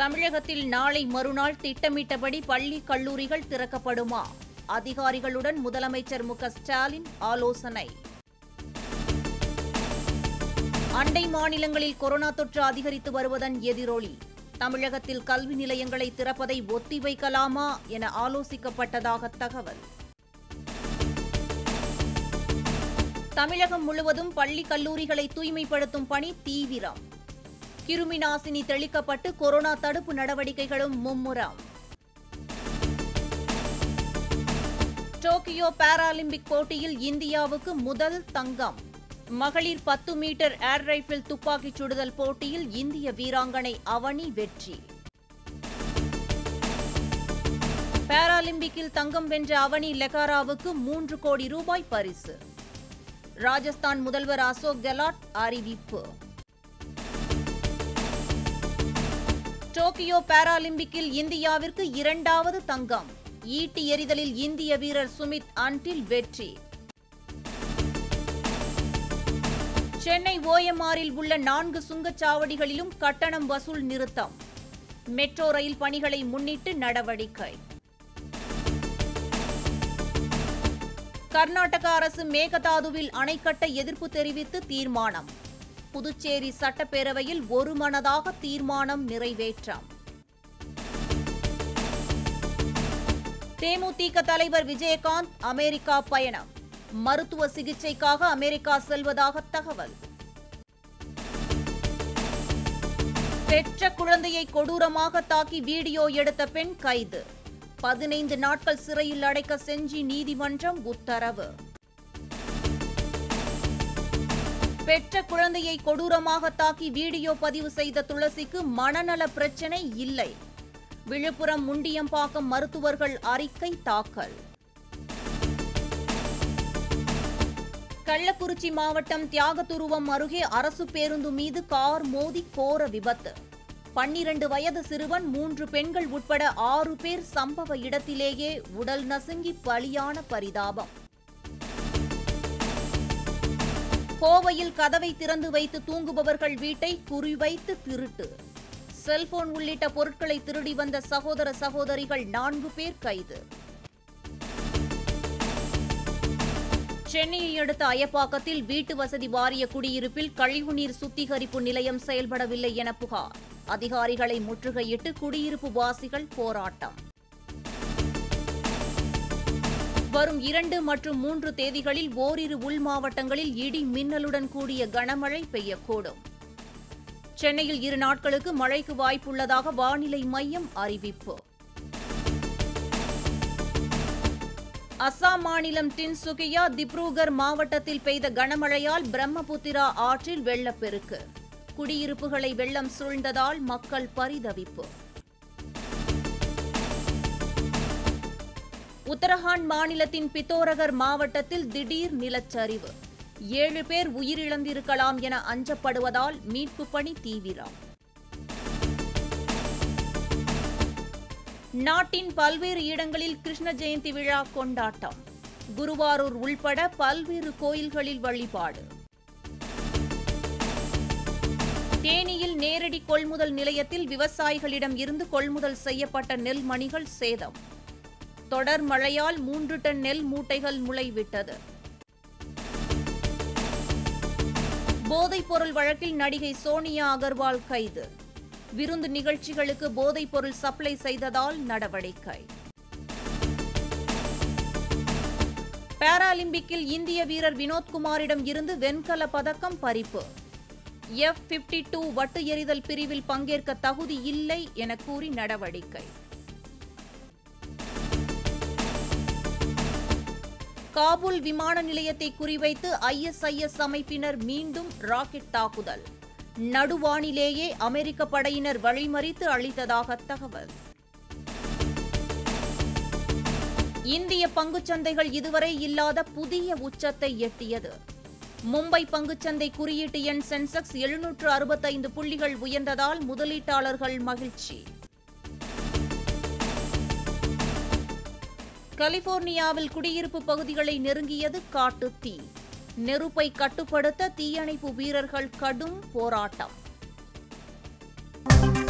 தமிழகத்தில் நாளை மறுநாள் திட்டமிட்டபடி பள்ளி கல்லூரிகள் திறக்கப்படுமா அதிகாரிகளுடன் முதலமைச்சர் மு க ஸ்டாலின் ஆலோசனை அண்டை மாநிலங்களில் கொரோனா தொற்று அதிகரித்து வருவதன் எதிரொலி தமிழகத்தில் கல்வி நிலையங்களை திறப்பதை ஒத்திவைக்கலாமா என ஆலோசிக்கப்பட்டதாக தகவல் தமிழகம் முழுவதும் பள்ளி கல்லூரிகளை தூய்மைப்படுத்தும் பணி தீவிரம் கிருமி நாசினி தெளிக்கப்பட்டு கொரோனா தடுப்பு நடவடிக்கைகளும் மும்முரம் டோக்கியோ பாராலிம்பிக் போட்டியில் இந்தியாவுக்கு முதல் தங்கம் மகளிர் பத்து மீட்டர் ஏர் ரைபிள் துப்பாக்கிச் சுடுதல் போட்டியில் இந்திய வீராங்கனை அவனி வெற்றி பாராலிம்பிக்கில் தங்கம் வென்ற அவனி லெகாராவுக்கு மூன்று கோடி ரூபாய் பரிசு ராஜஸ்தான் முதல்வர் அசோக் கெலாட் அறிவிப்பு டோக்கியோ பாராலிம்பிக்கில் இந்தியாவிற்கு இரண்டாவது தங்கம் ஈட்டி எறிதலில் இந்திய வீரர் சுமித் அன்டில் வெற்றி சென்னை ஓஎம்ஆரில் உள்ள நான்கு சுங்கச்சாவடிகளிலும் கட்டணம் வசூல் நிறுத்தம் மெட்ரோ ரயில் பணிகளை முன்னிட்டு நடவடிக்கை கர்நாடக அரசு மேகதாதுவில் அணை கட்ட எதிர்ப்பு தெரிவித்து தீர்மானம் புதுச்சேரி சட்டப்பேரவையில் ஒருமனதாக தீர்மானம் நிறைவேற்றம் தேமுதிக தலைவர் விஜயகாந்த் அமெரிக்கா பயணம் மருத்துவ சிகிச்சைக்காக அமெரிக்கா செல்வதாக தகவல் பெற்ற குழந்தையை கொடூரமாக தாக்கி வீடியோ எடுத்த பெண் கைது பதினைந்து நாட்கள் சிறையில் அடைக்க செஞ்சி நீதிமன்றம் உத்தரவு பெற்ற குழந்தையை கொடூரமாக தாக்கி வீடியோ பதிவு செய்த துளசிக்கு மனநல பிரச்சினை இல்லை விழுப்புரம் முண்டியம்பாக்கம் மருத்துவர்கள் அறிக்கை தாக்கல் கள்ளக்குறிச்சி மாவட்டம் தியாகதுருவம் அருகே அரசு பேருந்து மீது கார் மோதி கோர விபத்து பன்னிரண்டு வயது சிறுவன் மூன்று பெண்கள் உட்பட ஆறு பேர் சம்பவ இடத்திலேயே உடல் நசுங்கி பலியான பரிதாபம் கோவையில் கதவை திறந்து வைத்து தூங்குபவர்கள் வீட்டை குறிவைத்து திருட்டு செல்போன் உள்ளிட்ட பொருட்களை திருடி வந்த சகோதர சகோதரிகள் நான்கு பேர் கைது சென்னையை அடுத்த அயப்பாக்கத்தில் வீட்டு வசதி வாரிய குடியிருப்பில் கழிவுநீர் சுத்திகரிப்பு நிலையம் செயல்படவில்லை என புகார் அதிகாரிகளை முற்றுகையிட்டு குடியிருப்பு வாசிகள் போராட்டம் வரும் இரண்டு மற்றும் மூன்று தேதிகளில் ஓரிரு உள் மாவட்டங்களில் இடி மின்னலுடன் கூடிய கனமழை பெய்யக்கூடும் சென்னையில் இரு நாட்களுக்கு மழைக்கு வாய்ப்புள்ளதாக வானிலை மையம் அறிவிப்பு அசாம் மாநிலம் டின்சுகியா திப்ருகர் மாவட்டத்தில் பெய்த கனமழையால் பிரம்மபுத்திரா ஆற்றில் வெள்ளப்பெருக்கு குடியிருப்புகளை வெள்ளம் சூழ்ந்ததால் மக்கள் பரிதவிப்பு உத்தரகாண்ட் மாநிலத்தின் பித்தோரகர் மாவட்டத்தில் திடீர் நிலச்சரிவு ஏழு பேர் உயிரிழந்திருக்கலாம் என அஞ்சப்படுவதால் மீட்புப் பணி தீவிரம் நாட்டின் பல்வேறு இடங்களில் கிருஷ்ண ஜெயந்தி விழா கொண்டாட்டம் குருவாரூர் உள்பட பல்வேறு கோயில்களில் வழிபாடு தேனியில் நேரடி கொள்முதல் நிலையத்தில் விவசாயிகளிடம் இருந்து கொள்முதல் செய்யப்பட்ட நெல் மணிகள் சேதம் தொடர் மழையால் மூன்று டன் நெல் மூட்டைகள் முளைவிட்டது போதைப்பொருள் வழக்கில் நடிகை சோனியா அகர்வால் கைது விருந்து நிகழ்ச்சிகளுக்கு போதைப் பொருள் சப்ளை செய்ததால் நடவடிக்கை பாராலிம்பிக்கில் இந்திய வீரர் வினோத்குமாரிடம் இருந்து வெண்கல பதக்கம் பறிப்பு எஃப் பிப்டி டூ வட்டு எறிதல் பிரிவில் பங்கேற்க தகுதி இல்லை என கூறி நடவடிக்கை காபூல் விமான நிலையத்தை குறிவைத்து ஐஎஸ்ஐஎஸ் அமைப்பினர் மீண்டும் ராக்கெட் தாக்குதல் நடுவானிலேயே அமெரிக்க படையினர் வழிமறித்து அளித்ததாக தகவல் இந்திய பங்குச்சந்தைகள் இதுவரை இல்லாத புதிய உச்சத்தை எட்டியது மும்பை பங்குச்சந்தை குறியீட்டு எண் சென்செக்ஸ் எழுநூற்று அறுபத்தைந்து புள்ளிகள் உயர்ந்ததால் முதலீட்டாளர்கள் மகிழ்ச்சி கலிபோர்னியாவில் குடியிருப்பு பகுதிகளை நெருங்கியது காட்டுத் தீ நெருப்பை கட்டுப்படுத்த தீயணைப்பு வீரர்கள் கடும் போராட்டம்